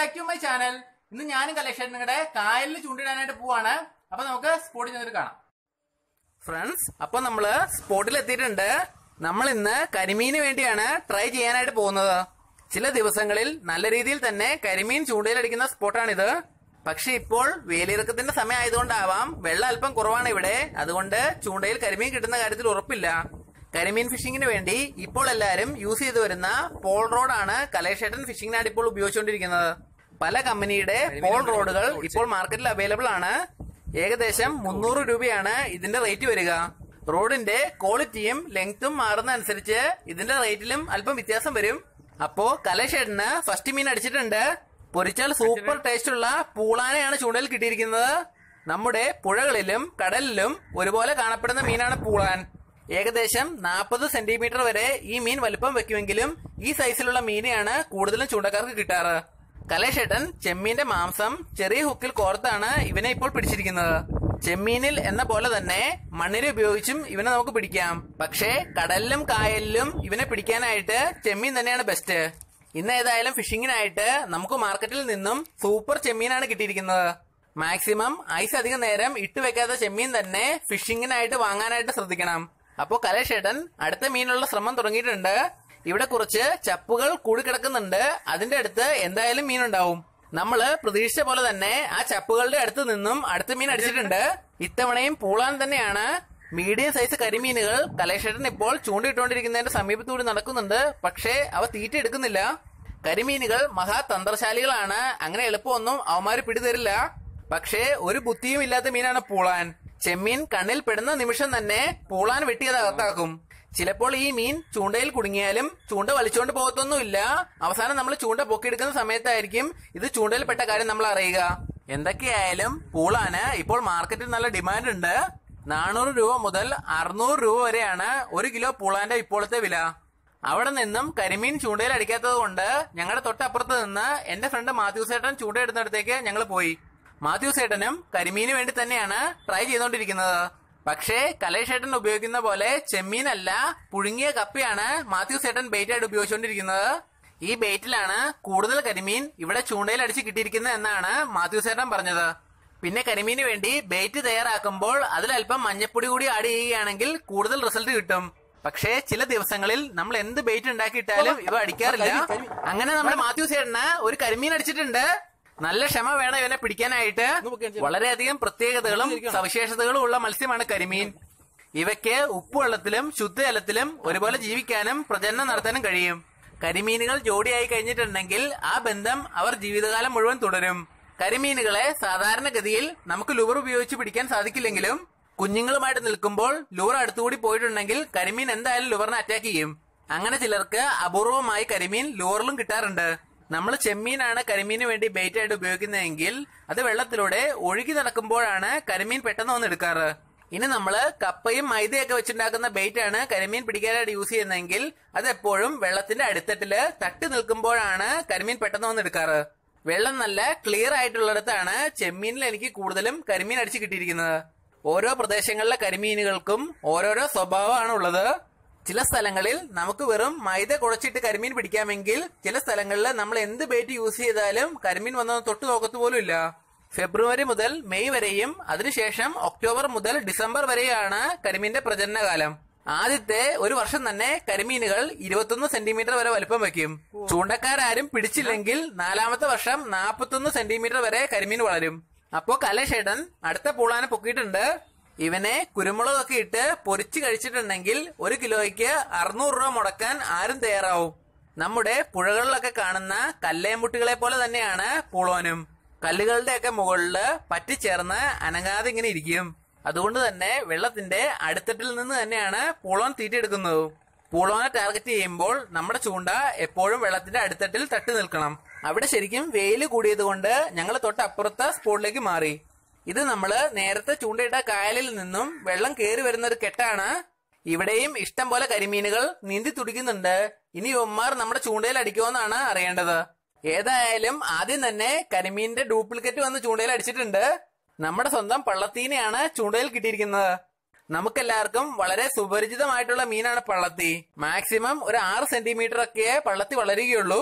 back to my channel ഇന്ന് ഞാനും കലേഷൻ നിങ്ങളുടെ കായലിൽ ചൂണ്ടിടാനായിട്ട് പോവാണ് അപ്പൊ നമുക്ക് സ്പോട്ടിൽ ചെന്നിട്ട് കാണാം ഫ്രണ്ട്സ് അപ്പൊ നമ്മള് സ്പോട്ടിൽ എത്തിയിട്ടുണ്ട് നമ്മൾ ഇന്ന് കരിമീന് വേണ്ടിയാണ് ട്രൈ ചെയ്യാനായിട്ട് പോകുന്നത് ചില ദിവസങ്ങളിൽ നല്ല രീതിയിൽ തന്നെ കരിമീൻ ചൂണ്ടയിലടിക്കുന്ന സ്പോട്ടാണിത് പക്ഷെ ഇപ്പോൾ വേലിയിറക്കത്തിന്റെ സമയം ആയതുകൊണ്ടാവാം വെള്ളം അല്പം കുറവാണ് ഇവിടെ അതുകൊണ്ട് ചൂണ്ടയിൽ കരിമീൻ കിട്ടുന്ന കാര്യത്തിൽ ഉറപ്പില്ല കരിമീൻ ഫിഷിങ്ങിന് വേണ്ടി ഇപ്പോൾ എല്ലാവരും യൂസ് ചെയ്തു വരുന്ന പോൾ റോഡാണ് കലേഷേട്ടൻ ഫിഷിങ്ങിനായിട്ട് ഇപ്പോൾ ഉപയോഗിച്ചുകൊണ്ടിരിക്കുന്നത് പല കമ്പനിയുടെ പോൾ റോഡുകൾ ഇപ്പോൾ മാർക്കറ്റിൽ അവൈലബിൾ ആണ് ഏകദേശം മുന്നൂറ് രൂപയാണ് ഇതിന്റെ റേറ്റ് വരിക റോഡിന്റെ ക്വാളിറ്റിയും ലെങ്തും മാറുന്ന അനുസരിച്ച് ഇതിന്റെ റേറ്റിലും അല്പം വ്യത്യാസം വരും അപ്പോ കലേഷേട്ടന് ഫസ്റ്റ് മീൻ അടിച്ചിട്ടുണ്ട് പൊരിച്ചാൽ സൂപ്പർ ടേസ്റ്റ് ഉള്ള പൂളാനെയാണ് ചൂണ്ടയിൽ കിട്ടിയിരിക്കുന്നത് നമ്മുടെ പുഴകളിലും കടലിലും ഒരുപോലെ കാണപ്പെടുന്ന മീനാണ് പൂളാൻ ഏകദേശം നാൽപ്പത് സെന്റിമീറ്റർ വരെ ഈ മീൻ വലുപ്പം വെക്കുമെങ്കിലും ഈ സൈസിലുള്ള മീനെയാണ് കൂടുതലും ചൂണ്ടക്കാർക്ക് കിട്ടാറ് കലേഷേട്ടൻ ചെമ്മീന്റെ മാംസം ചെറിയ ഹുക്കിൽ കോർത്താണ് ഇവനെ ഇപ്പോൾ പിടിച്ചിരിക്കുന്നത് ചെമ്മീനിൽ എന്ന പോലെ തന്നെ മണ്ണിര ഉപയോഗിച്ചും ഇവനെ നമുക്ക് പിടിക്കാം പക്ഷേ കടലിലും കായലിലും ഇവനെ പിടിക്കാനായിട്ട് ചെമ്മീൻ തന്നെയാണ് ബെസ്റ്റ് ഇന്ന് ഏതായാലും ഫിഷിങ്ങിനായിട്ട് നമുക്ക് മാർക്കറ്റിൽ നിന്നും സൂപ്പർ ചെമ്മീനാണ് കിട്ടിയിരിക്കുന്നത് മാക്സിമം ഐസ് അധികം നേരം ഇട്ട് വെക്കാത്ത ചെമ്മീൻ തന്നെ ഫിഷിങ്ങിനായിട്ട് വാങ്ങാനായിട്ട് ശ്രദ്ധിക്കണം അപ്പോ കലേഷേട്ടൻ അടുത്ത മീനുള്ള ശ്രമം തുടങ്ങിയിട്ടുണ്ട് ഇവിടെ കുറച്ച് ചപ്പുകൾ കൂടിക്കിടക്കുന്നുണ്ട് അതിന്റെ അടുത്ത് എന്തായാലും മീനുണ്ടാവും നമ്മള് പ്രതീക്ഷിച്ച പോലെ തന്നെ ആ ചപ്പുകളുടെ അടുത്ത് നിന്നും അടുത്ത മീൻ അടിച്ചിട്ടുണ്ട് ഇത്തവണയും പൂളാൻ തന്നെയാണ് മീഡിയം സൈസ് കരിമീനുകൾ കലേഷേട്ടൻ ഇപ്പോൾ ചൂണ്ടിട്ടുകൊണ്ടിരിക്കുന്നതിന്റെ സമീപത്തൂടി നടക്കുന്നുണ്ട് പക്ഷേ അവ തീറ്റ എടുക്കുന്നില്ല കരിമീനുകൾ മഹാതന്ത്രശാലികളാണ് അങ്ങനെ എളുപ്പമൊന്നും അവന്മാര് പിടിതരില്ല പക്ഷേ ഒരു ബുദ്ധിയും ഇല്ലാത്ത മീനാണ് പൂളാൻ ചെമ്മീൻ കണ്ണിൽ പെടുന്ന നിമിഷം തന്നെ പൂളാൻ വെട്ടിയത് അകത്താക്കും ചിലപ്പോൾ ഈ മീൻ ചൂണ്ടയിൽ കുടുങ്ങിയാലും ചൂണ്ട വലിച്ചുകൊണ്ട് പോകത്തൊന്നുമില്ല അവസാനം നമ്മൾ ചൂണ്ട പൊക്കിയെടുക്കുന്ന സമയത്തായിരിക്കും ഇത് ചൂണ്ടയിൽ പെട്ട കാര്യം നമ്മൾ അറിയുക എന്തൊക്കെയായാലും പൂളാന് ഇപ്പോൾ മാർക്കറ്റിൽ നല്ല ഡിമാൻഡ് ഉണ്ട് നാനൂറ് രൂപ മുതൽ അറുന്നൂറ് രൂപ വരെയാണ് ഒരു കിലോ പൂളാന്റെ ഇപ്പോഴത്തെ വില അവിടെ നിന്നും കരിമീൻ ചൂണ്ടയിൽ അടിക്കാത്തത് കൊണ്ട് ഞങ്ങളുടെ തൊട്ടപ്പുറത്ത് നിന്ന് എന്റെ ഫ്രണ്ട് മാത്യു സേട്ടൻ ചൂണ്ടയിടുന്നിടത്തേക്ക് ഞങ്ങൾ പോയി മാത്യു സേട്ടനും കരിമീന് വേണ്ടി തന്നെയാണ് ട്രൈ ചെയ്തുകൊണ്ടിരിക്കുന്നത് പക്ഷേ കലേഷേട്ടൻ ഉപയോഗിക്കുന്ന പോലെ ചെമ്മീനല്ല പുഴുങ്ങിയ കപ്പിയാണ് മാത്യു സേട്ടൻ ബെയ്റ്റ് ആയിട്ട് ഉപയോഗിച്ചുകൊണ്ടിരിക്കുന്നത് ഈ ബെയ്റ്റിലാണ് കൂടുതൽ കരിമീൻ ഇവിടെ ചൂണ്ടയിൽ അടിച്ച് കിട്ടിയിരിക്കുന്നത് എന്നാണ് മാത്യു സേട്ടൻ പറഞ്ഞത് പിന്നെ കരിമീന് വേണ്ടി ബെയ്റ്റ് തയ്യാറാക്കുമ്പോൾ അതിലല്പം മഞ്ഞപ്പൊടി കൂടി ആഡ് ചെയ്യുകയാണെങ്കിൽ കൂടുതൽ റിസൾട്ട് കിട്ടും പക്ഷേ ചില ദിവസങ്ങളിൽ നമ്മൾ എന്ത് ബെയ്റ്റ് ഉണ്ടാക്കിയിട്ടാലും ഇവ അടിക്കാറില്ല അങ്ങനെ നമ്മുടെ മാത്യു സേട്ടന് ഒരു കരിമീൻ അടിച്ചിട്ടുണ്ട് നല്ല ക്ഷമ വേണം ഇവനെ പിടിക്കാനായിട്ട് വളരെയധികം പ്രത്യേകതകളും സവിശേഷതകളും ഉള്ള മത്സ്യമാണ് കരിമീൻ ഇവയ്ക്ക് ഉപ്പുവെള്ളത്തിലും ശുദ്ധജലത്തിലും ഒരുപോലെ ജീവിക്കാനും പ്രജനനം നടത്താനും കഴിയും കരിമീനുകൾ ജോഡിയായി കഴിഞ്ഞിട്ടുണ്ടെങ്കിൽ ആ ബന്ധം അവർ ജീവിതകാലം മുഴുവൻ തുടരും കരിമീനുകളെ സാധാരണഗതിയിൽ നമുക്ക് ലുവർ ഉപയോഗിച്ച് പിടിക്കാൻ സാധിക്കില്ലെങ്കിലും കുഞ്ഞുങ്ങളുമായിട്ട് നിൽക്കുമ്പോൾ ലുവർ അടുത്തുകൂടി പോയിട്ടുണ്ടെങ്കിൽ കരിമീൻ എന്തായാലും ലുവറിനെ അറ്റാക്ക് ചെയ്യും അങ്ങനെ ചിലർക്ക് അപൂർവമായി കരിമീൻ ലുവറിലും കിട്ടാറുണ്ട് നമ്മൾ ചെമ്മീനാണ് കരിമീന് വേണ്ടി ബെയ്റ്റ് ആയിട്ട് ഉപയോഗിക്കുന്നതെങ്കിൽ അത് വെള്ളത്തിലൂടെ ഒഴുകി നടക്കുമ്പോഴാണ് കരിമീൻ പെട്ടെന്ന് വന്ന് എടുക്കാറ് ഇനി നമ്മൾ കപ്പയും മൈദയൊക്കെ വെച്ചുണ്ടാക്കുന്ന ബെയ്റ്റ് ആണ് കരിമീൻ പിടിക്കാനായിട്ട് യൂസ് ചെയ്യുന്നതെങ്കിൽ അത് എപ്പോഴും വെള്ളത്തിന്റെ അടിത്തട്ടില് തട്ടി നിൽക്കുമ്പോഴാണ് കരിമീൻ പെട്ടെന്ന് വന്ന് എടുക്കാറ് വെള്ളം നല്ല ക്ലിയർ ആയിട്ടുള്ളിടത്താണ് ചെമ്മീനിൽ എനിക്ക് കൂടുതലും കരിമീൻ അടിച്ച് കിട്ടിയിരിക്കുന്നത് ഓരോ പ്രദേശങ്ങളിലെ കരിമീനുകൾക്കും ഓരോരോ സ്വഭാവമാണ് ഉള്ളത് ചില സ്ഥലങ്ങളിൽ നമുക്ക് വെറും മൈദ കുഴച്ചിട്ട് കരിമീൻ പിടിക്കാമെങ്കിൽ ചില സ്ഥലങ്ങളിൽ നമ്മൾ എന്ത് ബെയ്റ്റ് യൂസ് ചെയ്താലും കരിമീൻ വന്നൊന്ന് തൊട്ട് നോക്കത്തു പോലും ഇല്ല ഫെബ്രുവരി മുതൽ മെയ് വരെയും അതിനുശേഷം ഒക്ടോബർ മുതൽ ഡിസംബർ വരെയാണ് കരിമീന്റെ പ്രജനനകാലം ആദ്യത്തെ ഒരു വർഷം തന്നെ കരിമീനുകൾ ഇരുപത്തൊന്ന് സെന്റിമീറ്റർ വരെ വലുപ്പം വെക്കും ചൂണ്ടക്കാരും പിടിച്ചില്ലെങ്കിൽ നാലാമത്തെ വർഷം നാൽപ്പത്തൊന്ന് സെന്റിമീറ്റർ വരെ കരിമീൻ വളരും അപ്പോ കലേഷേട്ടൻ അടുത്ത പൂളാനെ പൊക്കിയിട്ടുണ്ട് ഇവനെ കുരുമുളകൊക്കെ ഇട്ട് പൊരിച്ചു കഴിച്ചിട്ടുണ്ടെങ്കിൽ ഒരു കിലോയ്ക്ക് അറുന്നൂറ് രൂപ മുടക്കാൻ ആരും തയ്യാറാവും നമ്മുടെ പുഴകളിലൊക്കെ കാണുന്ന കല്ലേമുട്ടികളെ പോലെ തന്നെയാണ് പൂളോനും കല്ലുകളുടെയൊക്കെ മുകളില് പറ്റിച്ചേർന്ന് അനങ്ങാതെ ഇങ്ങനെ ഇരിക്കും അതുകൊണ്ട് തന്നെ വെള്ളത്തിന്റെ അടിത്തട്ടിൽ നിന്ന് തന്നെയാണ് പൂളോൻ തീറ്റെടുക്കുന്നത് പൂളോനെ ടാർഗറ്റ് ചെയ്യുമ്പോൾ നമ്മുടെ ചൂണ്ട എപ്പോഴും വെള്ളത്തിന്റെ അടിത്തട്ടിൽ തട്ടി നിൽക്കണം അവിടെ ശരിക്കും വെയിൽ കൂടിയത് കൊണ്ട് ഞങ്ങൾ തൊട്ടപ്പുറത്തെ സ്പോട്ടിലേക്ക് മാറി ഇത് നമ്മള് നേരത്തെ ചൂണ്ടയിട്ട കായലിൽ നിന്നും വെള്ളം കയറി വരുന്ന ഒരു കെട്ടാണ് ഇവിടെയും ഇഷ്ടം പോലെ കരിമീനുകൾ നീന്തി തുടിക്കുന്നുണ്ട് ഇനി ഇവന്മാർ നമ്മുടെ ചൂണ്ടയിൽ അടിക്കുമെന്നാണ് അറിയേണ്ടത് ഏതായാലും ആദ്യം തന്നെ കരിമീനിന്റെ ഡ്യൂപ്ലിക്കേറ്റ് വന്ന് ചൂണ്ടയിൽ അടിച്ചിട്ടുണ്ട് നമ്മുടെ സ്വന്തം പള്ളത്തീനെയാണ് ചൂണ്ടയിൽ കിട്ടിയിരിക്കുന്നത് നമുക്കെല്ലാവർക്കും വളരെ സുപരിചിതമായിട്ടുള്ള മീനാണ് പള്ളത്തി മാക്സിമം ഒരു ആറ് സെന്റിമീറ്റർ ഒക്കെ പള്ളത്തി വളരുകയുള്ളൂ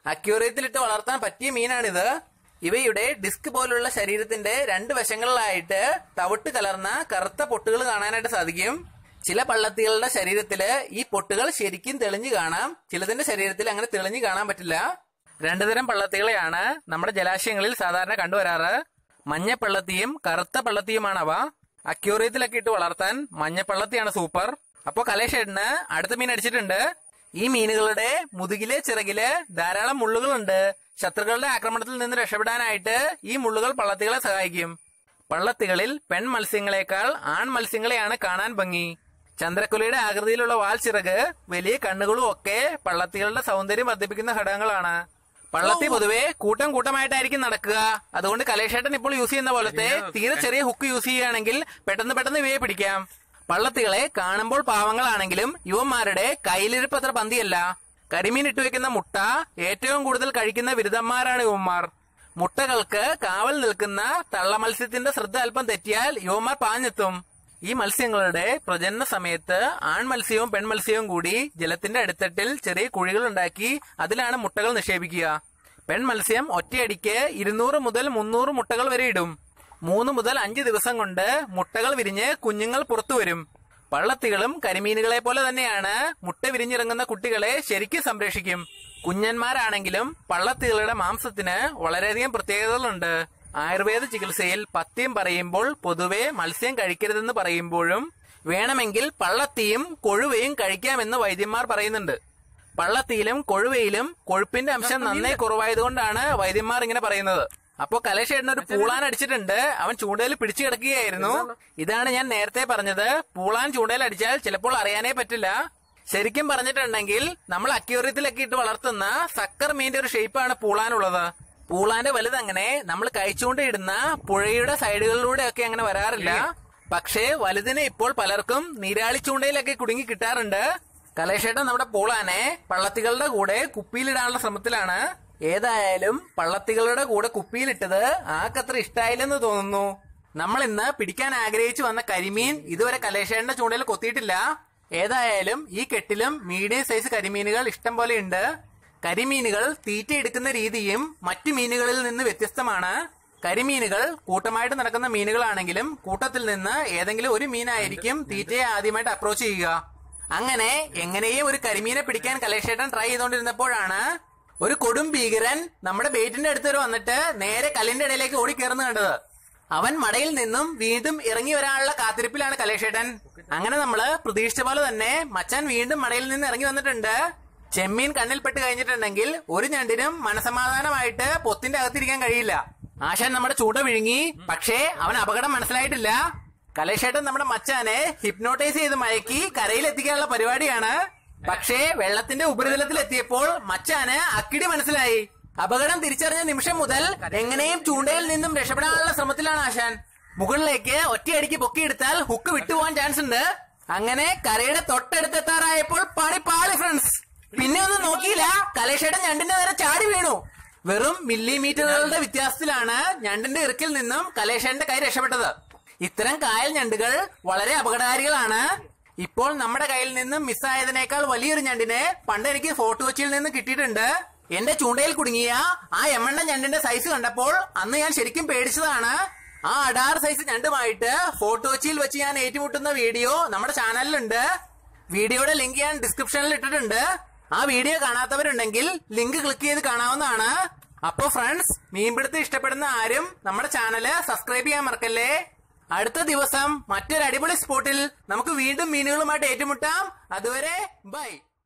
അക്യൂറിയത്തിലിട്ട് വളർത്താൻ പറ്റിയ മീനാണിത് ഇവയുടെ ഡിസ്ക് പോലുള്ള ശരീരത്തിന്റെ രണ്ട് വശങ്ങളിലായിട്ട് തവിട്ട് കലർന്ന കറുത്ത പൊട്ടുകൾ കാണാനായിട്ട് സാധിക്കും ചില പള്ളത്തികളുടെ ശരീരത്തില് ഈ പൊട്ടുകൾ ശരിക്കും തെളിഞ്ഞു കാണാം ചിലതിന്റെ ശരീരത്തിൽ അങ്ങനെ തെളിഞ്ഞു കാണാൻ പറ്റില്ല രണ്ടുതരം പള്ളത്തികളെയാണ് നമ്മുടെ ജലാശയങ്ങളിൽ സാധാരണ കണ്ടുവരാറ് മഞ്ഞ പള്ളത്തിയും കറുത്ത പള്ളത്തിയുമാണ് അവ അക്യൂറിയത്തിലൊക്കെ ഇട്ട് വളർത്താൻ മഞ്ഞ പള്ളത്തിയാണ് സൂപ്പർ അപ്പോ കലേഷേട്ടന് അടുത്ത മീൻ അടിച്ചിട്ടുണ്ട് ഈ മീനുകളുടെ മുതുകിലെ ചിറകില് ധാരാളം മുള്ളുകളുണ്ട് ശത്രുക്കളുടെ ആക്രമണത്തിൽ നിന്ന് രക്ഷപ്പെടാനായിട്ട് ഈ മുള്ളുകൾ പള്ളത്തികളെ സഹായിക്കും പള്ളത്തികളിൽ പെൺ മത്സ്യങ്ങളെക്കാൾ ആൺ മത്സ്യങ്ങളെയാണ് കാണാൻ ഭംഗി ചന്ദ്രക്കുലയുടെ ആകൃതിയിലുള്ള വാൽ ചിറക് വലിയ കണ്ണുകളും ഒക്കെ പള്ളത്തികളുടെ സൗന്ദര്യം വർദ്ധിപ്പിക്കുന്ന ഘടകങ്ങളാണ് പള്ളത്തി പൊതുവെ കൂട്ടം കൂട്ടമായിട്ടായിരിക്കും നടക്കുക അതുകൊണ്ട് കലേഷേട്ടൻ ഇപ്പോൾ യൂസ് ചെയ്യുന്ന പോലത്തെ തീരെ ചെറിയ ഹുക്ക് യൂസ് ചെയ്യുകയാണെങ്കിൽ പെട്ടെന്ന് പെട്ടെന്ന് ഇവയെ പിടിക്കാം പള്ളത്തികളെ കാണുമ്പോൾ പാവങ്ങളാണെങ്കിലും യുവന്മാരുടെ കയ്യിലിരിപ്പ് അത്ര പന്തിയല്ല കരിമീൻ ഇട്ട് വെക്കുന്ന മുട്ട ഏറ്റവും കൂടുതൽ കഴിക്കുന്ന ബിരുദന്മാരാണ് യുവന്മാർ മുട്ടകൾക്ക് കാവൽ നിൽക്കുന്ന തള്ള മത്സ്യത്തിന്റെ ശ്രദ്ധ അല്പം തെറ്റിയാൽ യുവന്മാർ പാഞ്ഞെത്തും ഈ മത്സ്യങ്ങളുടെ പ്രജനന സമയത്ത് ആൺമത്സ്യവും പെൺമത്സ്യവും കൂടി ജലത്തിന്റെ അടിത്തട്ടിൽ ചെറിയ കുഴികൾ ഉണ്ടാക്കി അതിലാണ് മുട്ടകൾ നിക്ഷേപിക്കുക പെൺമത്സ്യം ഒറ്റയടിക്ക് ഇരുന്നൂറ് മുതൽ മുന്നൂറ് മുട്ടകൾ വരെ ഇടും മൂന്ന് മുതൽ അഞ്ച് ദിവസം കൊണ്ട് മുട്ടകൾ വിരിഞ്ഞ് കുഞ്ഞുങ്ങൾ പുറത്തു വരും പള്ളത്തികളും കരിമീനുകളെ പോലെ തന്നെയാണ് മുട്ട വിരിഞ്ഞിറങ്ങുന്ന കുട്ടികളെ ശരിക്കും സംരക്ഷിക്കും കുഞ്ഞന്മാരാണെങ്കിലും പള്ളത്തികളുടെ മാംസത്തിന് വളരെയധികം പ്രത്യേകതകളുണ്ട് ആയുർവേദ ചികിത്സയിൽ പഥ്യം പറയുമ്പോൾ പൊതുവെ മത്സ്യം കഴിക്കരുതെന്ന് പറയുമ്പോഴും വേണമെങ്കിൽ പള്ളത്തിയും കൊഴുവയും കഴിക്കാമെന്ന് വൈദ്യന്മാർ പറയുന്നുണ്ട് പള്ളത്തിയിലും കൊഴുവയിലും കൊഴുപ്പിന്റെ അംശം നന്നായി കുറവായതുകൊണ്ടാണ് വൈദ്യന്മാർ ഇങ്ങനെ പറയുന്നത് അപ്പോ കലേഷേട്ടൻ ഒരു പൂളാൻ അടിച്ചിട്ടുണ്ട് അവൻ ചൂണ്ടയിൽ പിടിച്ചു കിടക്കുകയായിരുന്നു ഇതാണ് ഞാൻ നേരത്തെ പറഞ്ഞത് പൂളാൻ ചൂണ്ടയിൽ അടിച്ചാൽ ചിലപ്പോൾ അറിയാനേ പറ്റില്ല ശരിക്കും പറഞ്ഞിട്ടുണ്ടെങ്കിൽ നമ്മൾ അക്യൂറിയത്തിലൊക്കെ ഇട്ട് വളർത്തുന്ന സക്കർ മീന്റെ ഒരു ഷേപ്പാണ് പൂളാനുള്ളത് പൂളാന്റെ വലുത് അങ്ങനെ നമ്മൾ കഴിച്ചുകൊണ്ട് ഇടുന്ന പുഴയുടെ സൈഡുകളിലൂടെ ഒക്കെ അങ്ങനെ വരാറില്ല പക്ഷേ വലുതിനെ ഇപ്പോൾ പലർക്കും നീരാളി ചൂണ്ടയിലൊക്കെ കുടുങ്ങി കിട്ടാറുണ്ട് കലേഷേട്ടൻ നമ്മുടെ പൂളാനെ പള്ളത്തികളുടെ കൂടെ കുപ്പിയിലിടാനുള്ള ശ്രമത്തിലാണ് ഏതായാലും പള്ളത്തികളുടെ കൂടെ കുപ്പിയിലിട്ടത് ആക്കത്ര ഇഷ്ടായില്ലെന്ന് തോന്നുന്നു നമ്മൾ ഇന്ന് പിടിക്കാൻ ആഗ്രഹിച്ചു വന്ന കരിമീൻ ഇതുവരെ കലേഷേട്ടന്റെ ചൂണ്ടയിൽ കൊത്തിയിട്ടില്ല ഏതായാലും ഈ കെട്ടിലും മീഡിയം സൈസ് കരിമീനുകൾ ഇഷ്ടം പോലെ ഉണ്ട് കരിമീനുകൾ തീറ്റ എടുക്കുന്ന രീതിയും മറ്റു മീനുകളിൽ നിന്ന് വ്യത്യസ്തമാണ് കരിമീനുകൾ കൂട്ടമായിട്ട് നടക്കുന്ന മീനുകളാണെങ്കിലും കൂട്ടത്തിൽ നിന്ന് ഏതെങ്കിലും ഒരു മീനായിരിക്കും തീറ്റയെ ആദ്യമായിട്ട് അപ്രോച്ച് ചെയ്യുക അങ്ങനെ എങ്ങനെയും ഒരു കരിമീനെ പിടിക്കാൻ കലേഷേട്ടൻ ട്രൈ ചെയ്തുകൊണ്ടിരുന്നപ്പോഴാണ് ഒരു കൊടും ഭീകരൻ നമ്മുടെ ബേറ്റിന്റെ അടുത്ത് വരെ വന്നിട്ട് നേരെ കല്ലിന്റെ ഇടയിലേക്ക് ഓടിക്കേറുന്ന കണ്ടത് അവൻ മടയിൽ നിന്നും വീണ്ടും ഇറങ്ങി വരാനുള്ള കാത്തിരിപ്പിലാണ് കലേഷേട്ടൻ അങ്ങനെ നമ്മള് പ്രതീക്ഷിച്ച പോലെ തന്നെ മച്ചാൻ വീണ്ടും മടയിൽ നിന്ന് ഇറങ്ങി വന്നിട്ടുണ്ട് ചെമ്മീൻ കണ്ണിൽപ്പെട്ട് കഴിഞ്ഞിട്ടുണ്ടെങ്കിൽ ഒരു ഞണ്ടിനും മനസമാധാനമായിട്ട് പൊത്തിന്റെ അകത്തിരിക്കാൻ കഴിയില്ല ആശാൻ നമ്മുടെ ചൂട വിഴുങ്ങി പക്ഷേ അവൻ അപകടം മനസ്സിലായിട്ടില്ല കലേഷേട്ടൻ നമ്മുടെ മച്ചാനെ ഹിപ്നോട്ടൈസ് ചെയ്ത് മയക്കി കരയിലെത്തിക്കാനുള്ള പരിപാടിയാണ് പക്ഷേ വെള്ളത്തിന്റെ ഉപരിതലത്തിൽ എത്തിയപ്പോൾ മച്ചാന് അക്കിടി മനസ്സിലായി അപകടം തിരിച്ചറിഞ്ഞ നിമിഷം മുതൽ എങ്ങനെയും ചൂണ്ടയിൽ നിന്നും രക്ഷപ്പെടാനുള്ള ശ്രമത്തിലാണ് ആശാൻ മുകളിലേക്ക് ഒറ്റയടിക്ക് പൊക്കിയെടുത്താൽ ഹുക്ക് വിട്ടുപോകാൻ ചാൻസ് ഉണ്ട് അങ്ങനെ കരയുടെ തൊട്ടടുത്തെത്താറായപ്പോൾ പണി പാളി ഫ്രണ്ട്സ് പിന്നെ ഒന്നും നോക്കിയില്ല കലേഷയുടെ ഞണ്ടിന്റെ നേരെ ചാടി വീണു വെറും മില്ലിമീറ്ററുകളുടെ വ്യത്യാസത്തിലാണ് ഞണ്ടിന്റെ ഇറുക്കിൽ നിന്നും കലേഷന്റെ കൈ രക്ഷപ്പെട്ടത് ഇത്തരം കായൽ ഞണ്ടുകൾ വളരെ അപകടകാരികളാണ് ഇപ്പോൾ നമ്മുടെ കയ്യിൽ നിന്നും മിസ്സായതിനേക്കാൾ വലിയൊരു ഞണ്ടിനെ പണ്ട് എനിക്ക് ഫോർട്ട് കൊച്ചിയിൽ നിന്ന് കിട്ടിയിട്ടുണ്ട് എന്റെ ചൂണ്ടയിൽ കുടുങ്ങിയ ആ എമ്മണ്ണ ഞണ്ടിന്റെ സൈസ് കണ്ടപ്പോൾ അന്ന് ഞാൻ ശരിക്കും പേടിച്ചതാണ് ആ അടാറ് സൈസ് ഞണ്ടുമായിട്ട് ഫോർട്ട് കൊച്ചിയിൽ വെച്ച് ഞാൻ ഏറ്റുമുട്ടുന്ന വീഡിയോ നമ്മുടെ ചാനലിലുണ്ട് വീഡിയോയുടെ ലിങ്ക് ഞാൻ ഡിസ്ക്രിപ്ഷനിൽ ഇട്ടിട്ടുണ്ട് ആ വീഡിയോ കാണാത്തവരുണ്ടെങ്കിൽ ലിങ്ക് ക്ലിക്ക് ചെയ്ത് കാണാവുന്നതാണ് അപ്പോ ഫ്രണ്ട്സ് മീൻപിടുത്തം ഇഷ്ടപ്പെടുന്ന ആരും നമ്മുടെ ചാനല് സബ്സ്ക്രൈബ് ചെയ്യാൻ മറക്കല്ലേ അടുത്ത ദിവസം മറ്റൊരു അടിപൊളി സ്പോട്ടിൽ നമുക്ക് വീണ്ടും മീനുകളുമായിട്ട് ഏറ്റുമുട്ടാം അതുവരെ ബൈ